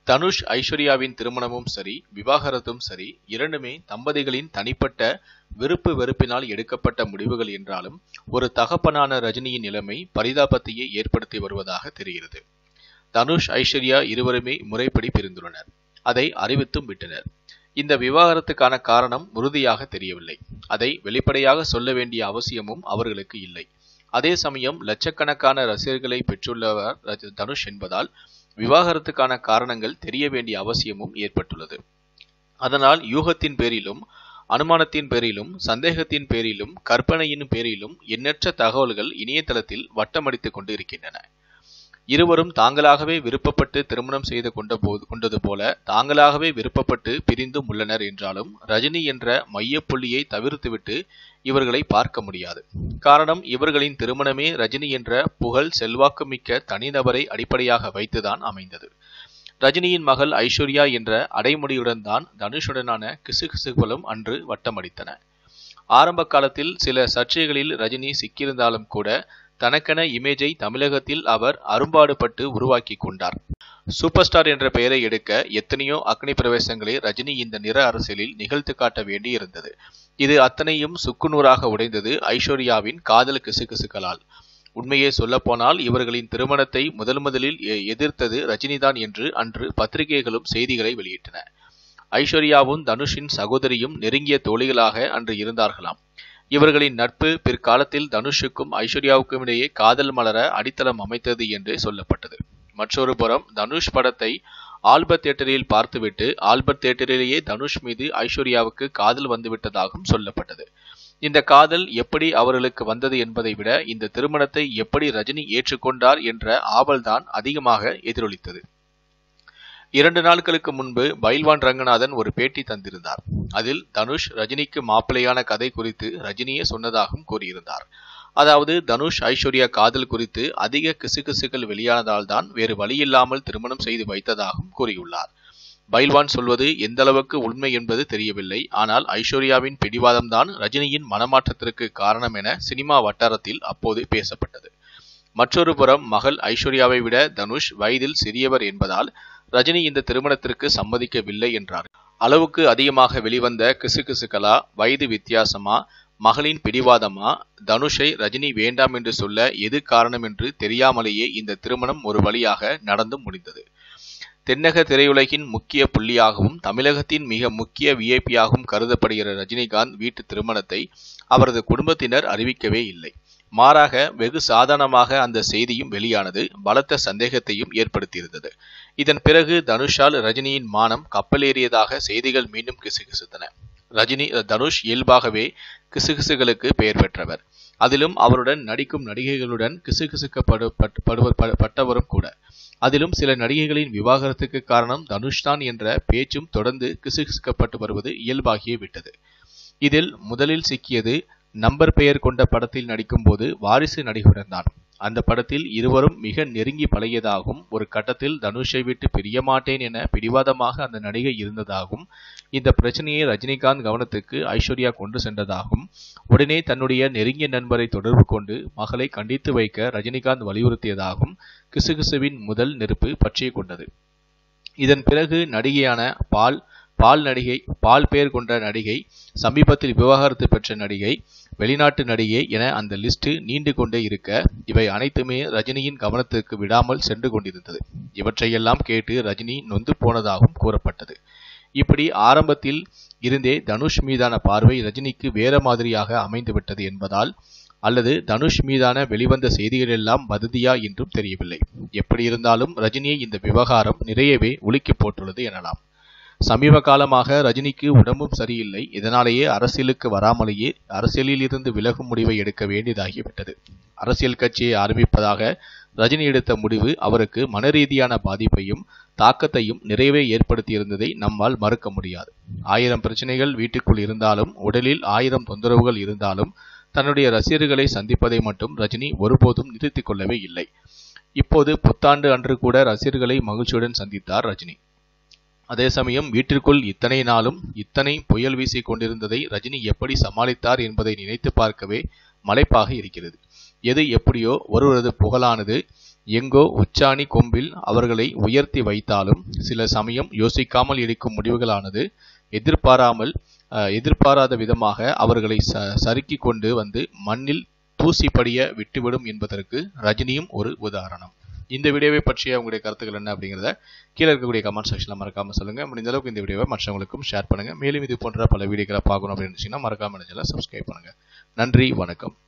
தனுஷ் ஐஸ்வர்யாவின் திருமணமும் சரி விவாகரத்தும் சரி இரண்டுமே தம்பதிகளின் தனிப்பட்ட விருப்பு வெறுப்பினால் எடுக்கப்பட்ட முடிவுகள் என்றாலும் ஒரு தகப்பனான ரஜினியின் நிலைமை பரிதாபத்தையே ஏற்படுத்தி வருவதாக தெரிகிறது தனுஷ் ஐஸ்வர்யா இருவருமே முறைப்படி பிரிந்துள்ளனர் அதை அறிவித்தும் விட்டனர் இந்த விவாகரத்துக்கான காரணம் உறுதியாக தெரியவில்லை அதை வெளிப்படையாக சொல்ல வேண்டிய அவசியமும் அவர்களுக்கு இல்லை அதே சமயம் லட்சக்கணக்கான ரசிகர்களை பெற்றுள்ளவர் ரஜ- தனுஷ் என்பதால் விவாகரத்துக்கான காரணங்கள் தெரிய வேண்டிய அவசியமும் ஏற்பட்டுள்ளது அதனால் யூகத்தின் பேரிலும் அனுமானத்தின் பேரிலும் சந்தேகத்தின் பேரிலும் கற்பனையின் பேரிலும் எண்ணற்ற தகவல்கள் இணையதளத்தில் வட்டமடித்துக் கொண்டு இருக்கின்றன இருவரும் தாங்களாகவே விருப்பப்பட்டு திருமணம் செய்து கொண்ட போது கொண்டது போல தாங்களாகவே விருப்பப்பட்டு பிரிந்தும் உள்ளனர் என்றாலும் ரஜினி என்ற மையப்புள்ளியை தவிர்த்துவிட்டு இவர்களை பார்க்க முடியாது காரணம் இவர்களின் திருமணமே ரஜினி என்ற புகழ் செல்வாக்குமிக்க தனிநபரை அடிப்படையாக வைத்துதான் அமைந்தது ரஜினியின் மகள் ஐஸ்வர்யா என்ற அடைமொழியுடன் தான் தனுஷுடனான கிசுகிசுகளும் அன்று வட்டமடித்தன ஆரம்ப காலத்தில் சில சர்ச்சைகளில் ரஜினி சிக்கியிருந்தாலும் கூட தனக்கென இமேஜை தமிழகத்தில் அவர் அரும்பாடுபட்டு உருவாக்கி கொண்டார் சூப்பர் ஸ்டார் என்ற பெயரை எடுக்க எத்தனையோ அக்னி பிரவேசங்களை ரஜினி இந்த நிற அரசியலில் நிகழ்த்து காட்ட வேண்டியிருந்தது இது அத்தனையும் சுக்குநூறாக உடைந்தது ஐஸ்வர்யாவின் காதல் கிசுகிசுக்களால் உண்மையை சொல்லப்போனால் இவர்களின் திருமணத்தை முதல் முதலில் எ- எதிர்த்தது ரஜினிதான் என்று அன்று பத்திரிகைகளும் செய்திகளை வெளியிட்டன ஐஸ்வர்யாவும் தனுஷின் சகோதரியும் நெருங்கிய தோழிகளாக அன்று இருந்தார்களாம் இவர்களின் நட்பு பிற்காலத்தில் தனுஷுக்கும் ஐஸ்வர்யாவுக்கும் இடையே காதல் மலர அடித்தளம் அமைத்தது என்று சொல்லப்பட்டது மற்றொரு புறம் தனுஷ் படத்தை ஆல்பர்ட் தியேட்டரில் பார்த்துவிட்டு ஆல்பர்ட் தியேட்டரிலேயே தனுஷ் மீது ஐஸ்வர்யாவுக்கு காதல் வந்துவிட்டதாகவும் சொல்லப்பட்டது இந்த காதல் எப்படி அவர்களுக்கு வந்தது என்பதை விட இந்த திருமணத்தை எப்படி ரஜினி ஏற்றுக்கொண்டார் என்ற ஆவல்தான் அதிகமாக எதிரொலித்தது இரண்டு நாட்களுக்கு முன்பு பைல்வான் ரங்கநாதன் ஒரு பேட்டி தந்திருந்தார் அதில் தனுஷ் ரஜினிக்கு மாப்பிள்ளையான கதை குறித்து ரஜினியே சொன்னதாகவும் கூறியிருந்தார் அதாவது தனுஷ் ஐஸ்வர்யா காதல் குறித்து அதிக கிசுகிசுகள் வெளியானதால் தான் வேறு வழியில்லாமல் திருமணம் செய்து வைத்ததாகவும் கூறியுள்ளார் பைல்வான் சொல்வது எந்த அளவுக்கு உண்மை என்பது தெரியவில்லை ஆனால் ஐஸ்வர்யாவின் பிடிவாதம்தான் ரஜினியின் மனமாற்றத்திற்கு காரணம் என சினிமா வட்டாரத்தில் அப்போது பேசப்பட்டது மற்றொரு புறம் மகள் ஐஸ்வர்யாவை விட தனுஷ் வயதில் சிறியவர் என்பதால் ரஜினி இந்த திருமணத்திற்கு சம்மதிக்கவில்லை என்றார் அளவுக்கு அதிகமாக வெளிவந்த கிசுகிசுகளா வயது வித்தியாசமா மகளின் பிடிவாதமா தனுஷை ரஜினி வேண்டாம் என்று சொல்ல எது காரணம் என்று தெரியாமலேயே இந்த திருமணம் ஒரு வழியாக நடந்து முடிந்தது தென்னக திரையுலகின் முக்கிய புள்ளியாகவும் தமிழகத்தின் மிக முக்கிய விஐபியாகவும் கருதப்படுகிற ரஜினிகாந்த் வீட்டு திருமணத்தை அவரது குடும்பத்தினர் அறிவிக்கவே இல்லை மாறாக வெகு சாதாரணமாக அந்த செய்தியும் வெளியானது பலத்த சந்தேகத்தையும் ஏற்படுத்தியிருந்தது இதன் பிறகு தனுஷால் ரஜினியின் மானம் கப்பலேறியதாக செய்திகள் மீண்டும் கிசுகிசுத்தன ரஜினி தனுஷ் இயல்பாகவே கிசுகிசுகளுக்கு பெயர் பெற்றவர் அதிலும் அவருடன் நடிக்கும் நடிகைகளுடன் கிசுகிசுக்கப்படு பட்- படுவர்- ப- பட்டவரும் கூட அதிலும் சில நடிகைகளின் விவாகரத்துக்கு காரணம் தனுஷ்தான் என்ற பேச்சும் தொடர்ந்து கிசுகிசுக்கப்பட்டு வருவது இயல்பாகியே விட்டது இதில் முதலில் சிக்கியது நம்பர் பெயர் கொண்ட படத்தில் நடிக்கும்போது வாரிசு நடிகருடன் தான் அந்த படத்தில் இருவரும் மிக நெருங்கி பழகியதாகவும் ஒரு கட்டத்தில் தனுஷை விட்டு பிரிய மாட்டேன் என பிடிவாதமாக அந்த நடிகை இருந்ததாகவும் இந்த பிரச்சனையை ரஜினிகாந்த் கவனத்துக்கு ஐஸ்வர்யா கொண்டு சென்றதாகவும் உடனே தன்னுடைய நெருங்கிய நண்பரை தொடர்பு கொண்டு மகளை கண்டித்து வைக்க ரஜினிகாந்த் வலியுறுத்தியதாகவும் கிசுகிசுவின் முதல் நெருப்பு பற்றிய கொண்டது இதன் பிறகு நடிகையான பால் பால் நடிகை பால் பெயர் கொண்ட நடிகை சமீபத்தில் விவாகரத்து பெற்ற நடிகை வெளிநாட்டு நடிகை என அந்த லிஸ்ட் நீண்டு கொண்டே இருக்க இவை அனைத்துமே ரஜினியின் கவனத்திற்கு விடாமல் சென்று கொண்டிருந்தது இவற்றையெல்லாம் கேட்டு ரஜினி நொந்து போனதாகவும் கூறப்பட்டது இப்படி ஆரம்பத்தில் இருந்தே தனுஷ் மீதான பார்வை ரஜினிக்கு வேற மாதிரியாக அமைந்துவிட்டது என்பதால் அல்லது தனுஷ் மீதான வெளிவந்த செய்திகளெல்லாம் வதந்தியா என்றும் தெரியவில்லை எப்படி இருந்தாலும் ரஜினியை இந்த விவகாரம் நிறையவே உலுக்கி போட்டுள்ளது எனலாம் சமீப காலமாக ரஜினிக்கு உடம்பும் சரியில்லை இதனாலேயே அரசியலுக்கு வராமலேயே அரசியலில் இருந்து விலகும் முடிவை எடுக்க வேண்டியதாகிவிட்டது அரசியல் கட்சியை ஆரம்பிப்பதாக ரஜினி எடுத்த முடிவு அவருக்கு மனரீதியான பாதிப்பையும் தாக்கத்தையும் நிறையவே ஏற்படுத்தியிருந்ததை நம்மால் மறுக்க முடியாது ஆயிரம் பிரச்சனைகள் வீட்டுக்குள் இருந்தாலும் உடலில் ஆயிரம் தொந்தரவுகள் இருந்தாலும் தன்னுடைய ரசிகர்களை சந்திப்பதை மட்டும் ரஜினி ஒருபோதும் நிறுத்திக் கொள்ளவே இல்லை இப்போது புத்தாண்டு அன்று கூட ரசிகர்களை மகிழ்ச்சியுடன் சந்தித்தார் ரஜினி அதே சமயம் வீட்டிற்குள் இத்தனை நாளும் இத்தனை புயல் வீசிக் கொண்டிருந்ததை ரஜினி எப்படி சமாளித்தார் என்பதை நினைத்து பார்க்கவே மலைப்பாக இருக்கிறது எது எப்படியோ ஒருவரது புகழானது எங்கோ உச்சாணி கொம்பில் அவர்களை உயர்த்தி வைத்தாலும் சில சமயம் யோசிக்காமல் எடுக்கும் முடிவுகளானது எதிர்பாராமல் அஹ், எதிர்பாராத விதமாக அவர்களை ச சறுக்கி கொண்டு வந்து மண்ணில் தூசி படிய விட்டுவிடும் என்பதற்கு ரஜினியும் ஒரு உதாரணம் இந்த வீடியோவை பற்றிய உங்களுடைய கருத்துக்கள் என்ன அப்படிங்கிறத கீழே இருக்கக்கூடிய கமெண்ட் செக்ஷனில் மறக்காம சொல்லுங்க முடிந்த அளவுக்கு இந்த வீடியோவை மற்றவங்களுக்கும் ஷேர் பண்ணுங்க மேலும் இது போன்ற பல வீடியோக்களை பார்க்கணும் அப்படின்னு இருந்துச்சுன்னா மறக்காம சேனலை சப்ஸ்கிரைப் பண்ணுங்க நன்றி வணக்கம்